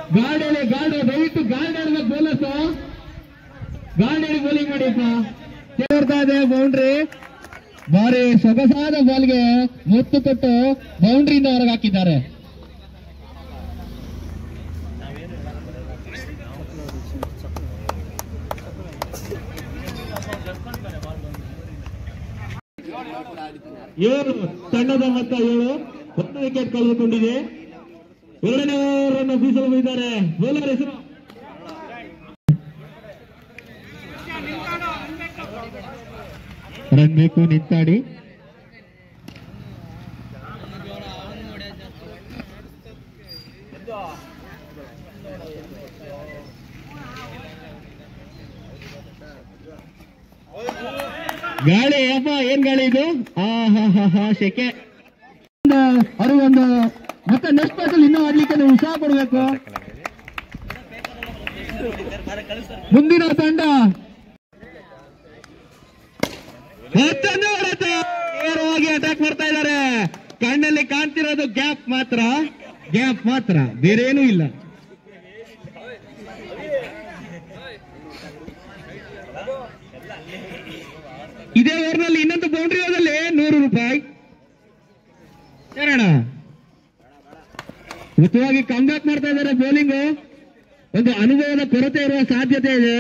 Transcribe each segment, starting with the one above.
Guard ಹೇಳಿ guard ದಯವಿಟ್ಟು guard ಆಡ್ಬೇಕು ಬೋಲರ್ಸ್ ಗಾರ್ಡ್ ಹೇಳಿ ಬೌಲಿಂಗ್ ಮಾಡಿಪ್ಪ ಬರ್ತಾ ಇದೆ ಬೌಂಡ್ರಿ ಬಾರಿ ಸೊಗಸಾದ ಬಾಲ್ಗೆ ಮುತ್ತು ಕೊಟ್ಟು ಬೌಂಡ್ರಿಯಿಂದ ಹೊರಗೆ ಹಾಕಿದ್ದಾರೆ ಏಳು ತಂಡದ ಮೊತ್ತ ಏಳು ಒಂದು ವಿಕೆಟ್ ಕಳೆದುಕೊಂಡಿದೆ ಎರಡನೇ ಓವರ್ ಅನ್ನು ಬೀಸಲು ಬೈದ್ದಾರೆ ಬೌಲರ್ ಹೆಸರು ರನ್ ಬೇಕು ನಿಂತಾಡಿ ಗಾಳಿ ಅಪ್ಪ ಏನ್ ಗಾಳಿ ಇದು ಆ ಹಾ ಹಾ ಹಾ ಶೆಕೆ ಅವರು ಒಂದು ಮತ್ತೆ ನೆಕ್ಸ್ಟ್ ಮ್ಯಾಚ್ ಅಲ್ಲಿ ಇನ್ನೂ ಆಡ್ಲಿಕ್ಕೆ ನೀವು ಉತ್ಸಾಹ ಕೊಡ್ಬೇಕು ಮುಂದಿನ ತಂಡ ಮತ್ತೊಂದು ಹೊಡೆತ. ನೇರವಾಗಿ ಅಟ್ಯಾಕ್ ಮಾಡ್ತಾ ಇದ್ದಾರೆ ಕಣ್ಣಲ್ಲಿ ಕಾಣ್ತಿರೋದು ಗ್ಯಾಪ್ ಮಾತ್ರ ಗ್ಯಾಪ್ ಮಾತ್ರ ಬೇರೆ ಏನೂ ಇಲ್ಲ ಇದೇ ಓವರ್ನಲ್ಲಿ ಇನ್ನೊಂದು ಬೌಂಡ್ರಿ ಹೋದಲ್ಲಿ ನೂರು ರೂಪಾಯಿ ಏನಣ್ಣ ಉತ್ತಮವಾಗಿ ಕಂಬ್ಯಾಕ್ ಮಾಡ್ತಾ ಇದ್ದಾರೆ ಬೌಲಿಂಗ್ ಒಂದು ಅನುಭವದ ಕೊರತೆ ಇರುವ ಸಾಧ್ಯತೆ ಇದೆ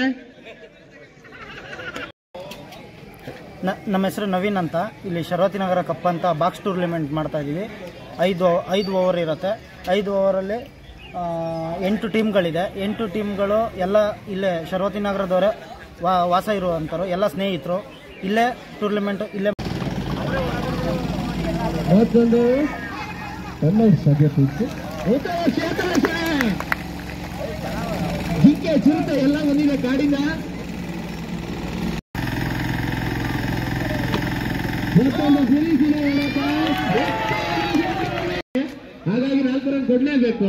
ನ- ನಮ್ಮ ಹೆಸರು ನವೀನ್ ಅಂತ ಇಲ್ಲಿ ಶರವತಿ ನಗರ ಕಪ್ ಅಂತ ಬಾಕ್ಸ್ ಟೂರ್ನಿಮೆಂಟ್ ಮಾಡ್ತಾ ಇದ್ದೀವಿ ಐದು ಐದು ಓವರ್ ಇರುತ್ತೆ ಐದು ಓವರಲ್ಲಿ ಆ, ಎಂಟು ಟೀಮ್ಗಳಿದೆ ಎಂಟು ಟೀಮ್ಗಳು ಎಲ್ಲ ಇಲ್ಲೇ ಶರವತಿ ನಗರದವರೇ ವಾ ವಾಸ ಇರುವಂಥವ್ರು ಎಲ್ಲ ಸ್ನೇಹಿತರು ಇಲ್ಲೇ ಟೂರ್ನಿಮೆಂಟ್ ಇಲ್ಲೇ ಮತ್ತೊಂದು ಒಳ್ಳೆ ಸಾಧ್ಯತೆ ಇತ್ತು ಉತ್ತಮ ಕ್ಷೇತ್ರ ಜಿಂಕೆ ಚಿರತೆ ಎಲ್ಲ ಬಂದಿದೆ ಕಾಡಿಂದ ಮತ್ತೊಂದು ಫಿನಿಶಿನ ಹೊಡೆತ. ಹಾಗಾಗಿ ನಾಲ್ಕು ರನ್ ಕೊಡ್ಲೇಬೇಕು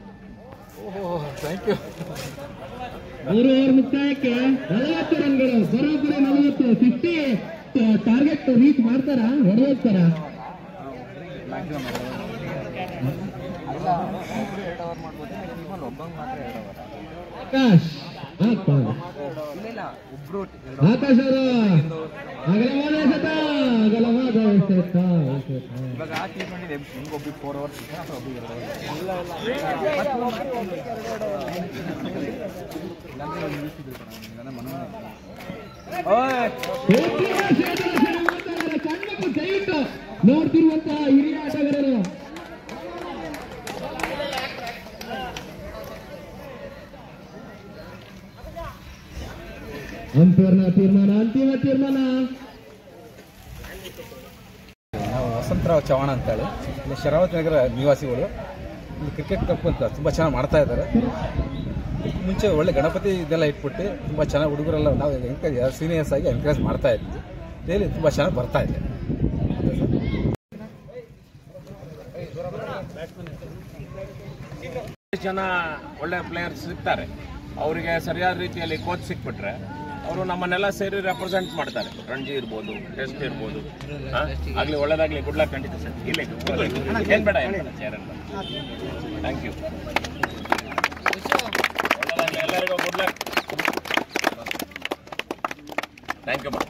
ಮೂರು ಓವರ್ ಮುಕ್ತಾಯಕ್ಕೆ ನಲವತ್ತು ರನ್ಗಳು ಬರೋಬ್ಬರಿ ನಲವತ್ತು ಫಿಫ್ಟಿ ಟಾರ್ಗೆಟ್ ರೀಚ್ ಮಾಡ್ತಾರ ಹೊಡೆಯೋಗ್ತಾರ ಆಕಾಶ್ ಆಕಾಶ್ ಆಕಾಶ್ ಅವರು ಅಗಲವಾದ ಎಸೆತ ಅಗಲವಾದ ಎಸೆತ ಎಸೆತ ಇವಾಗ ಆ ಟೀಮ್ ಬಂದಿದೆ ನಿಮ್ಗೊಬ್ಬ ಫೋರ್ ಅವರ್ಸ್ ಇದೆ ಅಥವಾ ಒಬ್ಬ ಎರಡು ಕಣ್ಣು ದಯವಿಟ್ಟು ನೋಡ್ತಿರುವಂತಹ ಹಿರಿಯ ಆಟಗಾರರು ಅಂಪೇರ್ನ ತೀರ್ಮಾನ ಅಂತಿಮ ತೀರ್ಮಾನ ನಾವು ವಸಂತರಾವ್ ಚವಾಣ ಅಂತೇಳಿ ಇಲ್ಲಿ ಶರಾವತಿ ನಗರ ನಿವಾಸಿಗಳು ಇಲ್ಲಿ ಕ್ರಿಕೆಟ್ ಕಪ್ ಅಂತ ತುಂಬ ಚೆನ್ನಾಗಿ ಮಾಡ್ತಾ ಇದ್ದಾರೆ ಇದಕ್ಕೆ ಮುಂಚೆ ಒಳ್ಳೆ ಗಣಪತಿ ಇದೆಲ್ಲ ಇಟ್ಬಿಟ್ಟು ತುಂಬ ಚೆನ್ನಾಗಿ ಹುಡುಗರೆಲ್ಲ ನಾವು ಎಂಕರೇಜ್ ಸೀನಿಯರ್ಸ್ ಆಗಿ ಎಂಕರೇಜ್ ಮಾಡ್ತಾ ಇದ್ವಿ ಡೈಲಿ ತುಂಬ ಚೆನ್ನಾಗಿ ಬರ್ತಾ ಇದೆ ಜನ ಒಳ್ಳೆ ಪ್ಲೇಯರ್ಸ್ ಸಿಗ್ತಾರೆ ಅವರಿಗೆ ಸರಿಯಾದ ರೀತಿಯಲ್ಲಿ ಕೋಚ್ ಸಿಕ್ಬಿಟ್ರೆ ಅವರು ನಮ್ಮನ್ನೆಲ್ಲ ಸೇರಿ ರೆಪ್ರೆಸೆಂಟ್ ಮಾಡ್ತಾರೆ ರಣಜಿ ಇರ್ಬೋದು ಟೆಸ್ಟ್ ಇರ್ಬೋದು ಹಾ? ಆಗ್ಲಿ ಒಳ್ಳೇದಾಗ್ಲಿ ಗುಡ್ ಲಕ್ ಖಂಡಿತ ಸರ್ ಇಲ್ಲ ಏನ್ ಬೇಡ ಏನ್ ಬೇಡ ಚೇರ್ ಥ್ಯಾಂಕ್ ಯು ಒಳ್ಳೇದಾಗ್ಲಿ ಎಲ್ಲರಿಗೂ ಗುಡ್ ಲಕ್ ಥ್ಯಾಂಕ್ ಯು ಮಾ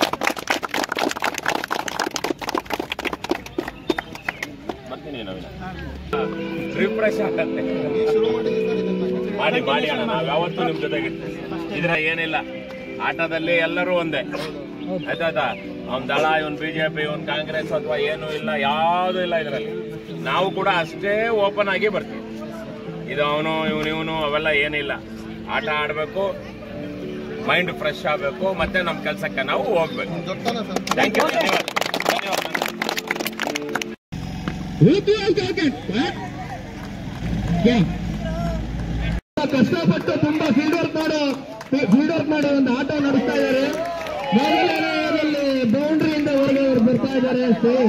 ಬರ್ತೀನಿ ನವೀನ ರಿಫ್ರೆಶ್ ಆಗತ್ತೆ ಮಾಡಿ ಮಾಡಿ ಅಣ್ಣ ನಾವು ಯಾವತ್ತೂ ನಿಮ್ ಜೊತೆಗೆ ಇದ್ರ ಏನಿಲ್ಲ ಆಟದಲ್ಲಿ ಎಲ್ಲರೂ ಒಂದೇ ಆಯ್ತಾಯ್ತಾ ಅವ್ನ್ ದಳ ಇವನ್ ಬಿಜೆಪಿ ಇವನ್ ಕಾಂಗ್ರೆಸ್ ಅಥವಾ ಏನು ಇಲ್ಲ ಯಾವುದು ಇಲ್ಲ ಇದರಲ್ಲಿ ನಾವು ಕೂಡ ಅಷ್ಟೇ ಓಪನ್ ಆಗಿ ಬರ್ತೀವಿ ಇದು ಅವನು ಇವನು ಇವನು ಅವೆಲ್ಲ ಏನಿಲ್ಲ ಆಟ ಆಡಬೇಕು ಮೈಂಡ್ ಫ್ರೆಶ್ ಆಗಬೇಕು ಮತ್ತೆ ನಮ್ಮ ಕೆಲಸಕ್ಕೆ ನಾವು ಹೋಗ್ಬೇಕು ಥ್ಯಾಂಕ್ ಯು ಧನ್ಯವಾದ ಧನ್ಯವಾದ ಕಷ್ಟಪಟ್ಟು ತುಂಬಾ ಫೀಲ್ಡ್ ವರ್ಕ್ ಮಾಡೋ ಫೀಲ್ಡ್ ವರ್ಕ್ ಮಾಡೋ ಒಂದು ಆಟ ನಡೆಸ್ತಾ ಇದ್ದಾರೆ ಮೊದಲನೆಯದಲ್ಲಿ ಬೌಂಡ್ರಿಯಿಂದ ಹೊರಗೆ ಅವರು ಬರ್ತಾ ಇದ್ದಾರೆ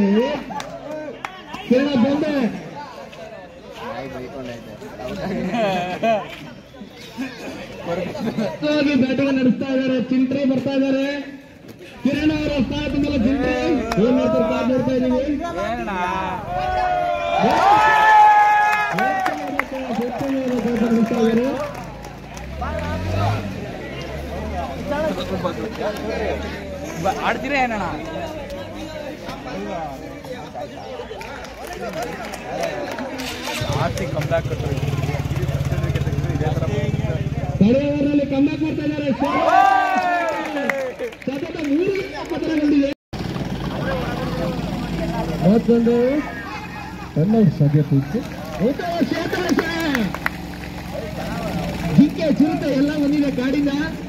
ಕಿರಣ ಬೊಂಬೆ ಹೋಗಿ ಬ್ಯಾಟಿಂಗ್ ನಡೆಸ್ತಾ ಇದ್ದಾರೆ ಚಿಂಟ್ರಿ ಬರ್ತಾ ಇದ್ದಾರೆ ಕಿರಣ್ ಅವರ ಸ್ಥಾನದ ಮೇಲೆ ಚಿಂಟ್ರಿ ಏನ್ ಮಾಡ್ತಾರೆ ಕಾದ್ ನೋಡ್ತಾ ಇದೀವಿ ಆಡ್ತೀರಾ ಏನಣ್ಣ ಆರ್ತಿ ಕಂಬ್ಯಾಕ್ ಕೊಟ್ಟರು ಕಡೆ ಓವರ್ನಲ್ಲಿ ಕಮ್ಬ್ಯಾಕ್ ಮಾಡ್ತಾ ಇದ್ದಾರೆ ಸತತ ಮೂರು ಪತನಗೊಂಡಿದೆ ಮತ್ತೊಂದು ರನ್ಔಟ್ ಸಾಧ್ಯತೆ ಇತ್ತು ಉತ್ತಮ ಕ್ಷೇತ್ರ ಜಿಂಕೆ ಚಿರತೆ ಎಲ್ಲ ಬಂದಿದೆ ಕಾಡಿಂದ